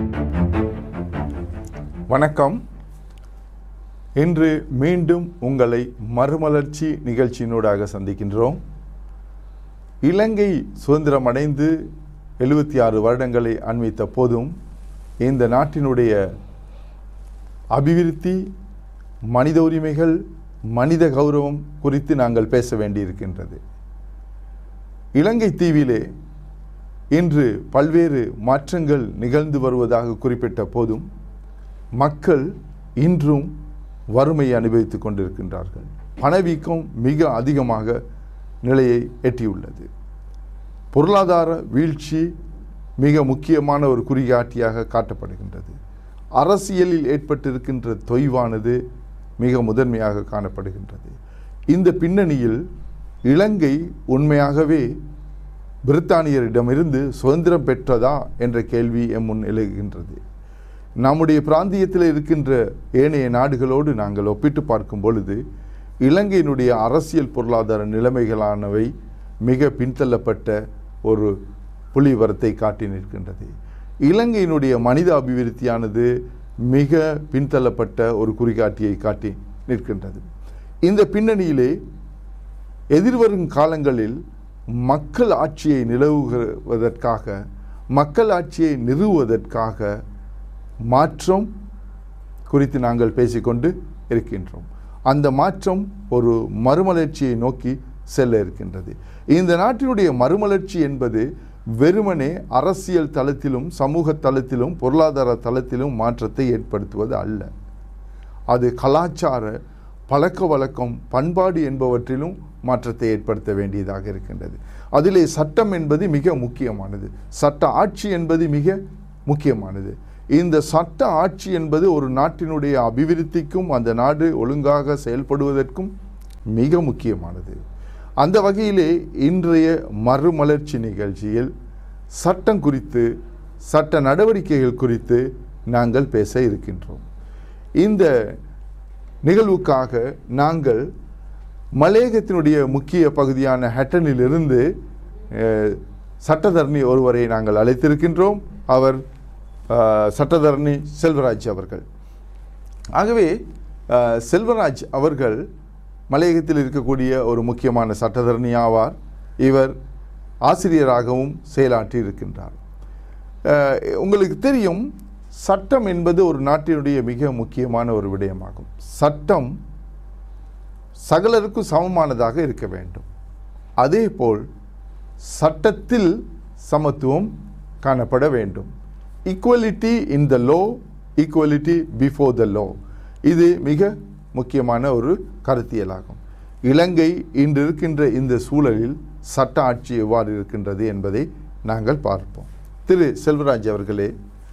வணக்கம் இன்று மீண்டும் உங்களை மறுமலர்ச்சி நிகழ்ச்சியினூடாக சந்திக்கின்றோம் இலங்கை சுதந்திரம் அடைந்து எழுபத்தி ஆறு வருடங்களை அண்மித்த போதும் இந்த நாட்டினுடைய அபிவிருத்தி மனித உரிமைகள் மனித கௌரவம் குறித்து நாங்கள் பேச வேண்டியிருக்கின்றது இலங்கை தீவிலே இன்று பல்வேறு மாற்றங்கள் நிகழ்ந்து வருவதாக குறிப்பிட்ட போதும் மக்கள் இன்றும் வறுமையை அனுபவித்துக் கொண்டிருக்கின்றார்கள் பணவீக்கம் மிக அதிகமாக நிலையை எட்டியுள்ளது பொருளாதார வீழ்ச்சி மிக முக்கியமான ஒரு குறிகாட்டியாக காட்டப்படுகின்றது அரசியலில் ஏற்பட்டிருக்கின்ற தொய்வானது மிக முதன்மையாக காணப்படுகின்றது இந்த பின்னணியில் இலங்கை உண்மையாகவே பிரித்தானியரிடமிருந்து சுதந்திரம் பெற்றதா என்ற கேள்வி எம் முன் எழுகின்றது நம்முடைய பிராந்தியத்தில் இருக்கின்ற ஏனைய நாடுகளோடு நாங்கள் ஒப்பிட்டு பார்க்கும் பொழுது இலங்கையினுடைய அரசியல் பொருளாதார நிலைமைகளானவை மிக பின்தள்ளப்பட்ட ஒரு புலிவரத்தை காட்டி நிற்கின்றது இலங்கையினுடைய மனித அபிவிருத்தியானது மிக பின்தள்ளப்பட்ட ஒரு குறிகாட்டியை காட்டி நிற்கின்றது இந்த பின்னணியிலே எதிர்வரும் காலங்களில் மக்கள் ஆட்சியை நிலவுவதற்காக மக்கள் ஆட்சியை நிறுவுவதற்காக மாற்றம் குறித்து நாங்கள் பேசிக்கொண்டு இருக்கின்றோம் அந்த மாற்றம் ஒரு மறுமலர்ச்சியை நோக்கி செல்ல இருக்கின்றது இந்த நாட்டினுடைய மறுமலர்ச்சி என்பது வெறுமனே அரசியல் தளத்திலும் சமூக தளத்திலும் பொருளாதார தளத்திலும் மாற்றத்தை ஏற்படுத்துவது அல்ல அது கலாச்சார பழக்க வழக்கம் பண்பாடு என்பவற்றிலும் மாற்றத்தை ஏற்படுத்த வேண்டியதாக இருக்கின்றது அதிலே சட்டம் என்பது மிக முக்கியமானது சட்ட ஆட்சி என்பது மிக முக்கியமானது இந்த சட்ட ஆட்சி என்பது ஒரு நாட்டினுடைய அபிவிருத்திக்கும் அந்த நாடு ஒழுங்காக செயல்படுவதற்கும் மிக முக்கியமானது அந்த வகையிலே இன்றைய மறுமலர்ச்சி நிகழ்ச்சியில் சட்டம் குறித்து சட்ட நடவடிக்கைகள் குறித்து நாங்கள் பேச இருக்கின்றோம் இந்த நிகழ்வுக்காக நாங்கள் மலேகத்தினுடைய முக்கிய பகுதியான ஹட்டனிலிருந்து அஹ், சட்டத்தரணி ஒருவரை நாங்கள் அழைத்திருக்கின்றோம் அவர் அஹ், சட்டத்தரணி செல்வராஜ் அவர்கள் ஆகவே அஹ், செல்வராஜ் அவர்கள் மலையகத்தில் இருக்கக்கூடிய ஒரு முக்கியமான சட்டத்தரணி ஆவார் இவர் ஆசிரியராகவும் செயலாற்றி இருக்கின்றார் அஹ், உங்களுக்கு தெரியும் சட்டம் என்பது ஒரு நாட்டினுடைய மிக முக்கியமான ஒரு விடயமாகும் சட்டம் சகலருக்கும் சமமானதாக இருக்க வேண்டும் அதேபோல் சட்டத்தில் சமத்துவம் காணப்பட வேண்டும் equality in the law equality before the law இது மிக முக்கியமான ஒரு கருத்தியலாகும் இலங்கை இன்று இருக்கின்ற இந்த சூழலில் சட்ட ஆட்சி எவ்வாறு இருக்கின்றது என்பதை நாங்கள் பார்ப்போம் திரு செல்வராஜ் அவர்களே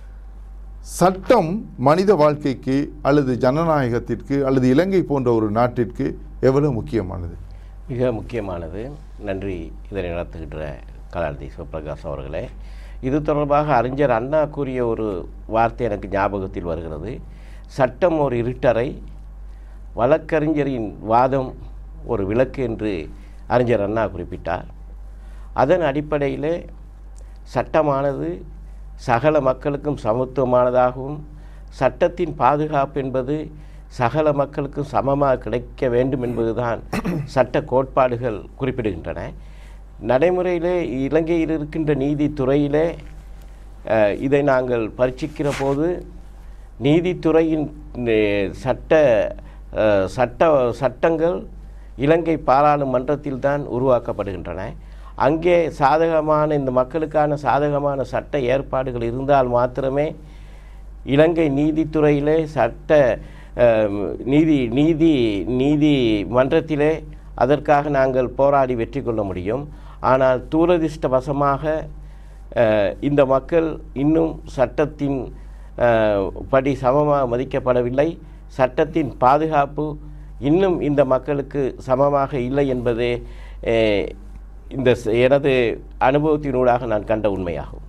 சட்டம் மனித வாழ்க்கைக்கு அல்லது ஜனநாயகத்திற்கு அல்லது இலங்கை போன்ற ஒரு நாட்டிற்கு எவ்வளவு முக்கியமானது மிக முக்கியமானது நன்றி இதனை நடத்துகின்ற கலாநிதி சிவபிரகாஷ் அவர்களே இது தொடர்பாக அறிஞர் அண்ணா கூறிய ஒரு வார்த்தை எனக்கு ஞாபகத்தில் வருகிறது சட்டம் ஒரு இருட்டறை வழக்கறிஞரின் வாதம் ஒரு விளக்கு என்று அறிஞர் அண்ணா குறிப்பிட்டார் அதன் அடிப்படையிலே சட்டமானது சகல மக்களுக்கும் சமத்துவமானதாகவும் சட்டத்தின் பாதுகாப்பு என்பது சகல மக்களுக்கும் சமமாக கிடைக்க வேண்டும் என்பதுதான் சட்ட கோட்பாடுகள் குறிப்பிடுகின்றன நடைமுறையிலே இலங்கையில் இருக்கின்ற நீதித்துறையிலே அஹ், இதை நாங்கள் பரீட்சிக்கிற போது நீதித்துறையின் அஹ், சட்ட அஹ், சட்ட சட்டங்கள் இலங்கை பாராளுமன்றத்தில் தான் உருவாக்கப்படுகின்றன அங்கே சாதகமான இந்த மக்களுக்கான சாதகமான சட்ட ஏற்பாடுகள் இருந்தால் மாத்திரமே இலங்கை நீதித்துறையிலே சட்ட அஹ், நீதி நீதி நீதிமன்றத்திலே அதற்காக நாங்கள் போராடி வெற்றி கொள்ள முடியும் ஆனால் துரதிர்ஷ்டவசமாக அஹ், இந்த மக்கள் இன்னும் சட்டத்தின் அஹ், படி சமமாக மதிக்கப்படவில்லை சட்டத்தின் பாதுகாப்பு இன்னும் இந்த மக்களுக்கு சமமாக இல்லை என்பதே அஹ், இந்த ச- எனது அனுபவத்தினூடாக நான் கண்ட உண்மையாகும்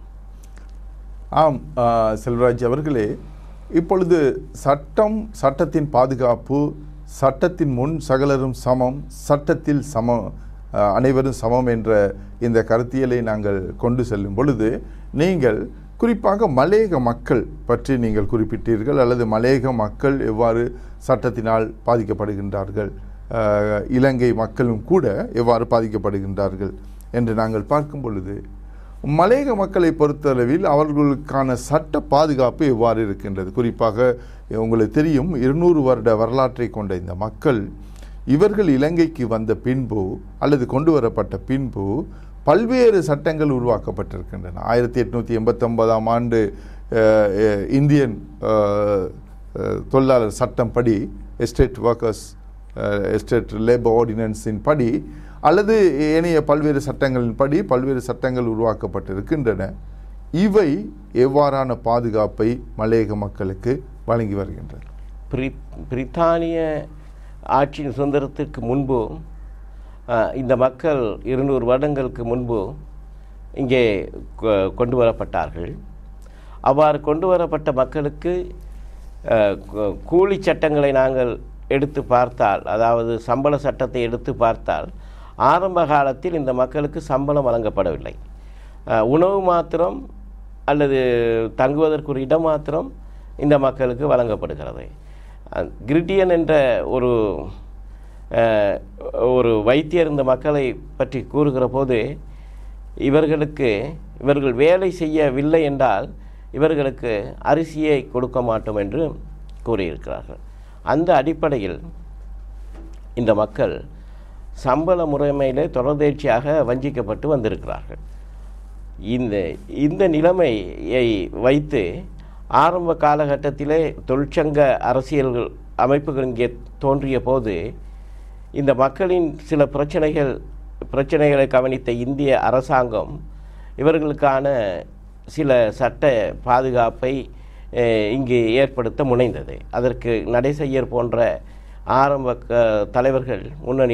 ஆம் ஆ, செல்வராஜ் அவர்களே இப்பொழுது சட்டம் சட்டத்தின் பாதுகாப்பு சட்டத்தின் முன் சகலரும் சமம் சட்டத்தில் சம ஆ, அனைவரும் சமம் என்ற இந்த கருத்தியலை நாங்கள் கொண்டு செல்லும் பொழுது நீங்கள் குறிப்பாக மலேக மக்கள் பற்றி நீங்கள் குறிப்பிட்டீர்கள் அல்லது மலேக மக்கள் எவ்வாறு சட்டத்தினால் பாதிக்கப்படுகின்றார்கள் அஹ், இலங்கை மக்களும் கூட எவ்வாறு பாதிக்கப்படுகின்றார்கள் என்று நாங்கள் பார்க்கும் பொழுது மலேக மக்களை பொறுத்தளவில் அவர்களுக்கான சட்ட பாதுகாப்பு எவ்வாறு இருக்கின்றது குறிப்பாக உங்களுக்கு தெரியும் இருநூறு வருட வரலாற்றை கொண்ட இந்த மக்கள் இவர்கள் இலங்கைக்கு வந்த பின்பு அல்லது கொண்டு வரப்பட்ட பின்பு பல்வேறு சட்டங்கள் உருவாக்கப்பட்டிருக்கின்றன ஆயிரத்தி எட்நூற்றி எண்பத்தொன்பதாம் ஆண்டு அஹ், அஹ், இந்தியன் அஹ், அஹ், தொழிலாளர் சட்டம் படி எஸ்டேட் ஒர்க்கர்ஸ் எஸ்டேட் லேபர் ஆர்டினன்ஸின் படி அல்லது ஏனைய பல்வேறு சட்டங்களின் படி பல்வேறு சட்டங்கள் உருவாக்கப்பட்டிருக்கின்றன இவை எவ்வாறான பாதுகாப்பை மலையக மக்களுக்கு வழங்கி வருகின்றன பிரி பிரித்தானிய ஆட்சியின் சுதந்திரத்திற்கு முன்பு அஹ், இந்த மக்கள் இருநூறு வருடங்களுக்கு முன்பு இங்கே கொ- கொண்டு வரப்பட்டார்கள் அவ்வாறு கொண்டு வரப்பட்ட மக்களுக்கு அஹ், கூ- கூலி சட்டங்களை நாங்கள் எடுத்து பார்த்தால் அதாவது சம்பள சட்டத்தை எடுத்து பார்த்தால் ஆரம்ப காலத்தில் இந்த மக்களுக்கு சம்பளம் வழங்கப்படவில்லை அஹ், உணவு மாத்திரம் அல்லது தங்குவதற்கு ஒரு இடம் மாத்திரம் இந்த மக்களுக்கு வழங்கப்படுகிறது அஹ், கிரிட்டியன் என்ற ஒரு அஹ், ஒரு வைத்தியர் இந்த மக்களை பற்றி கூறுகிற போது இவர்களுக்கு இவர்கள் வேலை செய்யவில்லை என்றால் இவர்களுக்கு அரிசியை கொடுக்க மாட்டோம் என்று கூறியிருக்கிறார்கள் அந்த அடிப்படையில் இந்த மக்கள் சம்பள முறைமையிலே தொடர்ந்தேர்ச்சியாக வஞ்சிக்கப்பட்டு வந்திருக்கிறார்கள் இந்த இந்த நிலைமையை வைத்து ஆரம்ப காலகட்டத்திலே தொழிற்சங்க அரசியல்கள் அமைப்புகள் இங்கே தோன்றிய போது இந்த மக்களின் சில பிரச்சனைகள் பிரச்சனைகளை கவனித்த இந்திய அரசாங்கம் இவர்களுக்கான சில சட்ட பாதுகாப்பை அஹ், இங்கு ஏற்படுத்த முனைந்தது அதற்கு நடைசெய்யர் போன்ற ஆரம்ப க- தலைவர்கள் முன்னணி